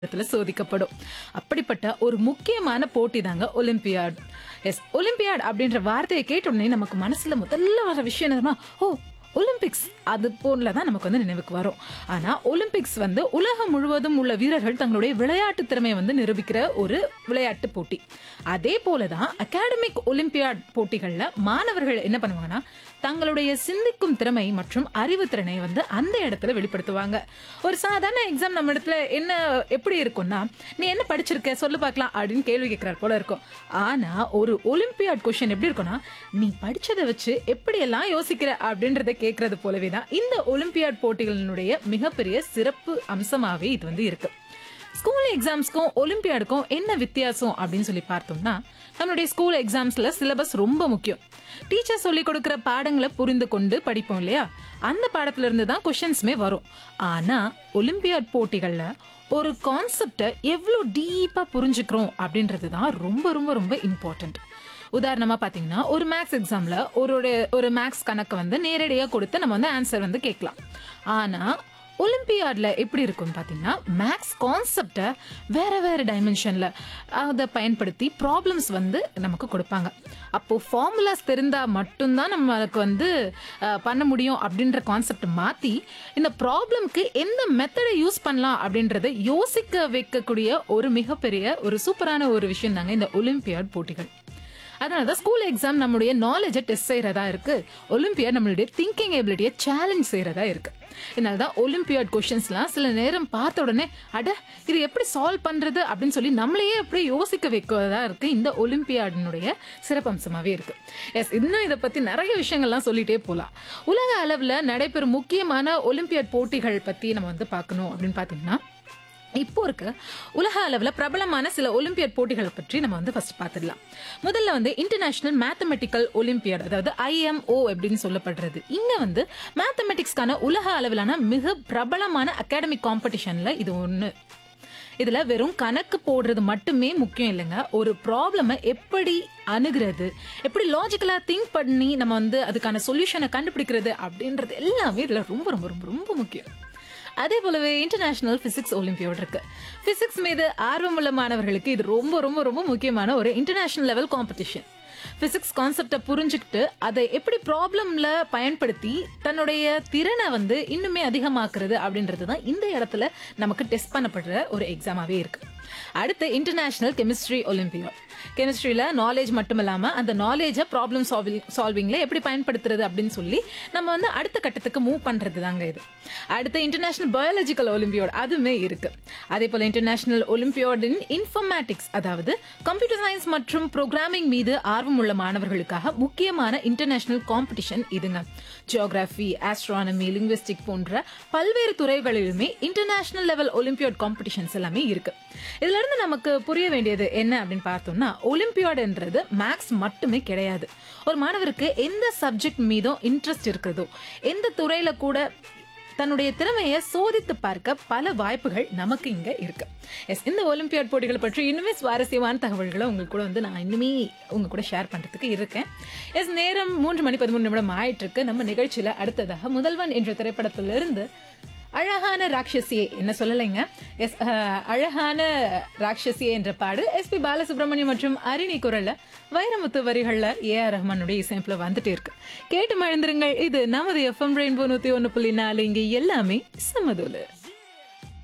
இடத்துல சோதிக்கப்படும் அப்படிப்பட்ட ஒரு முக்கியமான போட்டி தாங்க ஒலிம்பியாட் எஸ் ஒலிம்பியாட் அப்படின்ற வார்த்தையை கேட்ட உடனே நமக்கு மனசுல முதல்ல வர விஷயம் என்னன்னா ஓ ஒலிம்பிக்ஸ் அது போல தான் நமக்கு வந்து நினைவுக்கு வரும் ஆனா ஒலிம்பிக்ஸ் வந்து உலகம் முழுவதும் உள்ள வீரர்கள் தங்களுடைய விளையாட்டு திறமையை வந்து நிரூபிக்கிற ஒரு விளையாட்டு போட்டி அதே போலதான் அகாடமிக் ஒலிம்பியாட் போட்டிகள்ல மாணவர்கள் என்ன பண்ணுவாங்கன்னா தங்களுடைய சிந்திக்கும் திறமை மற்றும் அறிவு திறனை வந்து அந்த இடத்துல வெளிப்படுத்துவாங்க ஒரு சாதாரண எக்ஸாம் நம்ம இடத்துல என்ன எப்படி இருக்கும்னா நீ என்ன படிச்சிருக்க சொல்லு பார்க்கலாம் அப்படின்னு கேள்வி கேட்கறாரு போல இருக்கும் ஆனா ஒரு ஒலிம்பியாட் கொஸ்டின் எப்படி இருக்கும்னா நீ படிச்சதை வச்சு எப்படியெல்லாம் யோசிக்கிற அப்படின்றத கேட்கறது போலவே தான் இந்த ஒலிம்பியாட் போட்டிகளினுடைய மிகப்பெரிய சிறப்பு அம்சமாவே இது வந்து இருக்கு ஸ்கூல் எக்ஸாம்ஸ்க்கும் ஒலிம்பியாடுக்கும் என்ன வித்தியாசம் அப்படின்னு சொல்லி பார்த்தோம்னா நம்மளுடைய ஸ்கூல் எக்ஸாம்ஸ்ல சிலபஸ் ரொம்ப முக்கியம் டீச்சர் சொல்லி கொடுக்குற பாடங்களை புரிந்து கொண்டு படிப்போம் இல்லையா அந்த பாடத்துல இருந்து தான் கொஷின்ஸுமே வரும் ஆனா ஒலிம்பியாட் போட்டிகள்ல ஒரு கான்செப்டை எவ்வளோ டீப்பா புரிஞ்சுக்கிறோம் அப்படின்றது தான் ரொம்ப ரொம்ப ரொம்ப இம்பார்ட்டன்ட் உதாரணமா பாத்தீங்கன்னா ஒரு மேக்ஸ் எக்ஸாம்ல ஒரு ஒரு மேக்ஸ் கணக்கு வந்து நேரடியா கொடுத்து நம்ம வந்து ஆன்சர் வந்து கேட்கலாம் ஆனா ஒலிம்பியாட்ல எப்படி இருக்கும்னு பார்த்தீங்கன்னா மேக்ஸ் கான்செப்டை வேற வேற டைமென்ஷன்ல அதை பயன்படுத்தி ப்ராப்ளம்ஸ் வந்து நமக்கு கொடுப்பாங்க அப்போ ஃபார்முலாஸ் தெரிந்தா மட்டும்தான் நம்மளுக்கு வந்து அஹ், பண்ண முடியும் அப்படின்ற கான்செப்ட் மாத்தி இந்த ப்ராப்ளம்க்கு எந்த மெத்தடை யூஸ் பண்ணலாம் அப்படின்றத யோசிக்க வைக்கக்கூடிய ஒரு மிகப்பெரிய ஒரு சூப்பரான ஒரு விஷயம் தாங்க இந்த ஒலிம்பியாட் போட்டிகள் அதனால தான் ஸ்கூல் எக்ஸாம் நம்மளுடைய நாலேஜை டெஸ்ட் செய்யறதா இருக்கு ஒலிம்பியாட் நம்மளுடைய திங்கிங் எபிலிட்டியை சேலஞ்ச் செய்யறதா இருக்கு இதனால தான் ஒலிம்பியாட் கொஷின்ஸ்லாம் சில நேரம் பார்த்த உடனே அட இது எப்படி சால்வ் பண்றது அப்படின்னு சொல்லி நம்மளையே அப்படியே யோசிக்க வைக்கிறதா இருக்கு இந்த ஒலிம்பியாடினுடைய சிறப்பம்சமாவே இருக்கு எஸ் இன்னும் இதை பத்தி நிறைய விஷயங்கள்லாம் சொல்லிட்டே போலாம் உலக அளவில் நடைபெறும் முக்கியமான ஒலிம்பியாட் போட்டிகள் பத்தி நம்ம வந்து பார்க்கணும் அப்படின்னு பார்த்தீங்கன்னா இப்போ இருக்க உலக அளவில் பிரபலமான சில ஒலிம்பியாட் போட்டிகளை பற்றி நம்ம வந்து ஃபர்ஸ்ட் பார்த்துடலாம் முதல்ல வந்து இன்டர்நேஷனல் மேத்தமெட்டிக்கல் ஒலிம்பியாட் அதாவது ஐஎம்ஓ அப்படின்னு சொல்லப்படுறது இங்க வந்து மேத்தமெட்டிக்ஸ்க்கான உலக அளவிலான மிக பிரபலமான அகாடமிக் காம்படிஷன்ல இது ஒன்று இதுல வெறும் கணக்கு போடுறது மட்டுமே முக்கியம் இல்லைங்க ஒரு ப்ராப்ளமை எப்படி அணுகிறது எப்படி லாஜிக்கலா திங்க் பண்ணி நம்ம வந்து அதுக்கான சொல்யூஷனை கண்டுபிடிக்கிறது அப்படின்றது எல்லாமே இதுல ரொம்ப ரொம்ப ரொம்ப ரொம்ப முக்கியம் அதே போலவே இன்டர்நேஷனல் பிசிக்ஸ் ஒலிம்பியோட் இருக்கு பிசிக்ஸ் மீது ஆர்வமுள்ள மாணவர்களுக்கு இது ரொம்ப ரொம்ப ரொம்ப முக்கியமான ஒரு இன்டர்நேஷனல் லெவல் காம்படிஷன் பிசிக்ஸ் கான்செப்டை புரிஞ்சுக்கிட்டு அதை எப்படி ப்ராப்ளம்ல பயன்படுத்தி தன்னுடைய திறனை வந்து இன்னுமே அதிகமாக்குறது அப்படின்றது தான் இந்த இடத்துல நமக்கு டெஸ்ட் பண்ணப்படுற ஒரு எக்ஸாமாவே இருக்கு அடுத்து இன்டர்நேஷனல் கெமிஸ்ட்ரி ஒலிம்பியாட் கெமிஸ்ட்ரியில் நாலேஜ் மட்டும் இல்லாமல் அந்த நாலேஜை ப்ராப்ளம் சால்விங் சால்விங்கில் எப்படி பயன்படுத்துறது அப்படின்னு சொல்லி நம்ம வந்து அடுத்த கட்டத்துக்கு மூவ் பண்ணுறது தாங்க இது அடுத்து இன்டர்நேஷனல் பயாலஜிக்கல் ஒலிம்பியோட் அதுவுமே இருக்கு அதே போல் இன்டர்நேஷனல் ஒலிம்பியோடின் இன்ஃபர்மேட்டிக்ஸ் அதாவது கம்ப்யூட்டர் சயின்ஸ் மற்றும் ப்ரோக்ராமிங் மீது ஆர்வம் உள்ள மாணவர்களுக்காக முக்கியமான இன்டர்நேஷனல் காம்படிஷன் இதுங்க ஜியோகிராஃபி ஆஸ்ட்ரானமி லிங்குவிஸ்டிக் போன்ற பல்வேறு துறைகளிலுமே இன்டர்நேஷனல் லெவல் ஒலிம்பியாட் காம்படிஷன்ஸ் எல்லாமே இருக்கு இதுல இருந்து நமக்கு புரிய வேண்டியது என்ன அப்படின்னு பார்த்தோம்னா ஒலிம்பியாடுன்றது மேக்ஸ் மட்டுமே கிடையாது ஒரு மாணவருக்கு எந்த சப்ஜெக்ட் மீதும் இன்ட்ரெஸ்ட் இருக்கிறதோ எந்த துறையில கூட தன்னுடைய திறமையை சோதித்து பார்க்க பல வாய்ப்புகள் நமக்கு இங்க இருக்கு எஸ் இந்த ஒலிம்பியாட் போட்டிகளை பற்றி இன்னுமே சுவாரஸ்யமான தகவல்களை உங்களுக்கு கூட வந்து நான் இன்னுமே உங்க கூட ஷேர் பண்றதுக்கு இருக்கேன் எஸ் நேரம் மூன்று மணி பதிமூணு நிமிடம் ஆயிட்டு இருக்கு நம்ம நிகழ்ச்சியில அடுத்ததாக முதல்வன் என்ற திரைப்படத்திலிருந்து அழகான ராட்சசியே என்ன சொல்லலைங்க எஸ் அஹ், அழகான ராட்சசியே என்ற பாடல் எஸ்பி பாலசுப்ரமணியம் மற்றும் அரிணி குரல்ல வைரமுத்து வரிகள்ல ஏ ஆர் ரஹ்மானுடைய இசையமைப்புல வந்துட்டே இருக்கு கேட்டு மழுந்துருங்கள் இது நமது எஃப்எம் ரெயின்போ நூத்தி ஒன்னு புள்ளி நாலு இங்க எல்லாமே சமதூலு